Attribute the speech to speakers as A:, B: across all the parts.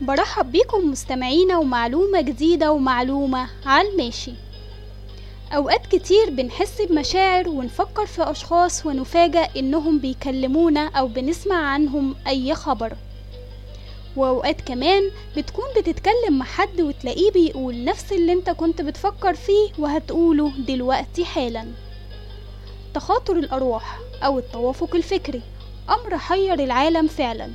A: برحب بيكم مستمعينا ومعلومة جديدة ومعلومة على الماشي أوقات كتير بنحس بمشاعر ونفكر في أشخاص ونفاجأ إنهم بيكلمونا أو بنسمع عنهم أي خبر وأوقات كمان بتكون بتتكلم مع حد وتلاقيه بيقول نفس اللي انت كنت بتفكر فيه وهتقوله دلوقتي حالا تخاطر الأرواح أو التوافق الفكري أمر حير العالم فعلا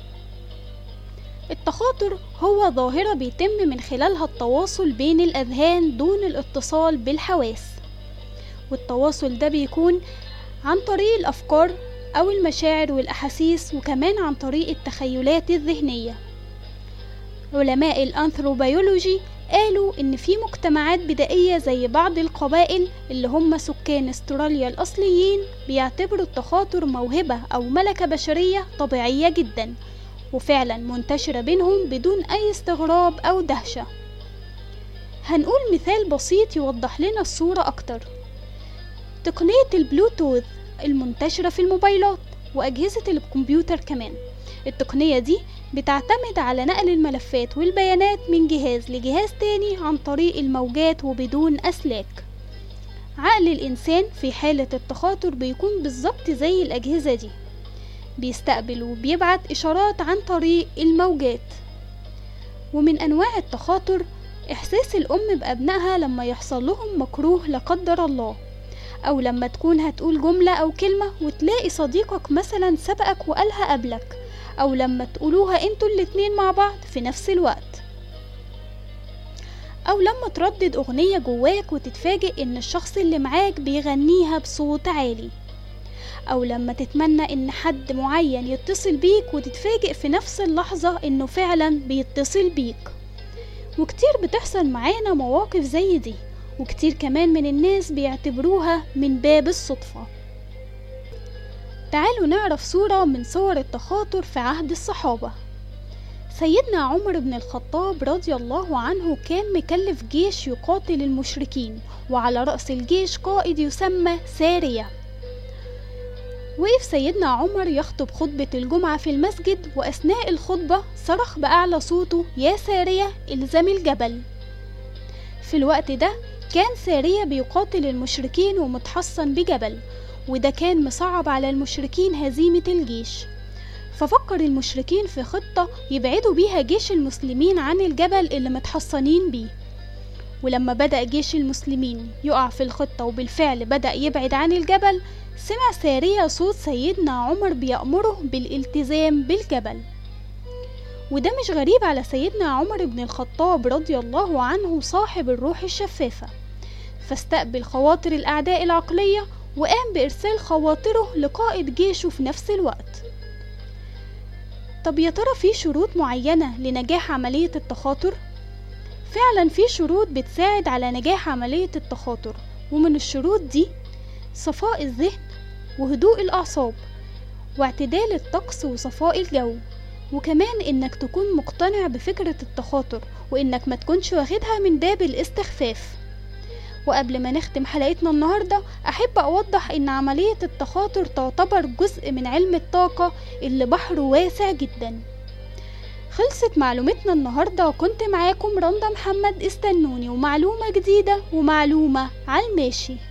A: التخاطر هو ظاهرة بيتم من خلالها التواصل بين الأذهان دون الاتصال بالحواس والتواصل ده بيكون عن طريق الأفكار أو المشاعر والأحاسيس وكمان عن طريق التخيلات الذهنية علماء الأنثروبيولوجي قالوا إن في مجتمعات بدائية زي بعض القبائل اللي هم سكان استراليا الأصليين بيعتبروا التخاطر موهبة أو ملكة بشرية طبيعية جدا وفعلا منتشرة بينهم بدون أي استغراب أو دهشة هنقول مثال بسيط يوضح لنا الصورة أكتر تقنية البلوتوث المنتشرة في الموبايلات وأجهزة الكمبيوتر كمان التقنية دي بتعتمد على نقل الملفات والبيانات من جهاز لجهاز تاني عن طريق الموجات وبدون أسلاك عقل الإنسان في حالة التخاطر بيكون بالظبط زي الأجهزة دي بيستقبل وبيبعت إشارات عن طريق الموجات ومن أنواع التخاطر إحساس الأم بأبنائها لما يحصل لهم مكروه لا قدر الله أو لما تكون هتقول جملة أو كلمة وتلاقي صديقك مثلا سبقك وقالها قبلك أو لما تقولوها انتوا الاتنين مع بعض في نفس الوقت أو لما تردد أغنية جواك وتتفاجئ إن الشخص اللي معاك بيغنيها بصوت عالي أو لما تتمنى إن حد معين يتصل بيك وتتفاجئ في نفس اللحظة إنه فعلا بيتصل بيك وكتير بتحصل معانا مواقف زي دي وكتير كمان من الناس بيعتبروها من باب الصدفة تعالوا نعرف صورة من صور التخاطر في عهد الصحابة سيدنا عمر بن الخطاب رضي الله عنه كان مكلف جيش يقاتل المشركين وعلى رأس الجيش قائد يسمى سارية وقف سيدنا عمر يخطب خطبة الجمعة في المسجد وأثناء الخطبة صرخ بأعلى صوته يا سارية إلزم الجبل في الوقت ده كان سارية بيقاتل المشركين ومتحصن بجبل وده كان مصعب على المشركين هزيمة الجيش ففكر المشركين في خطة يبعدوا بيها جيش المسلمين عن الجبل اللي متحصنين بيه ولما بدأ جيش المسلمين يقع في الخطة وبالفعل بدأ يبعد عن الجبل سمع سارية صوت سيدنا عمر بيأمره بالالتزام بالجبل وده مش غريب على سيدنا عمر بن الخطاب رضي الله عنه صاحب الروح الشفافة فاستقبل خواطر الأعداء العقلية وقام بإرسال خواطره لقائد جيشه في نفس الوقت طب يا ترى في شروط معينة لنجاح عملية التخاطر؟ فعلا في شروط بتساعد على نجاح عملية التخاطر ومن الشروط دي صفاء الذهن وهدوء الأعصاب واعتدال الطقس وصفاء الجو وكمان انك تكون مقتنع بفكرة التخاطر وانك ما تكونش واخدها من باب الاستخفاف وقبل ما نختم حلقتنا النهاردة أحب أوضح إن عملية التخاطر تعتبر جزء من علم الطاقة اللي بحره واسع جدا خلصت معلومتنا النهاردة وكنت معاكم رندا محمد استنوني ومعلومة جديدة ومعلومة على الماشي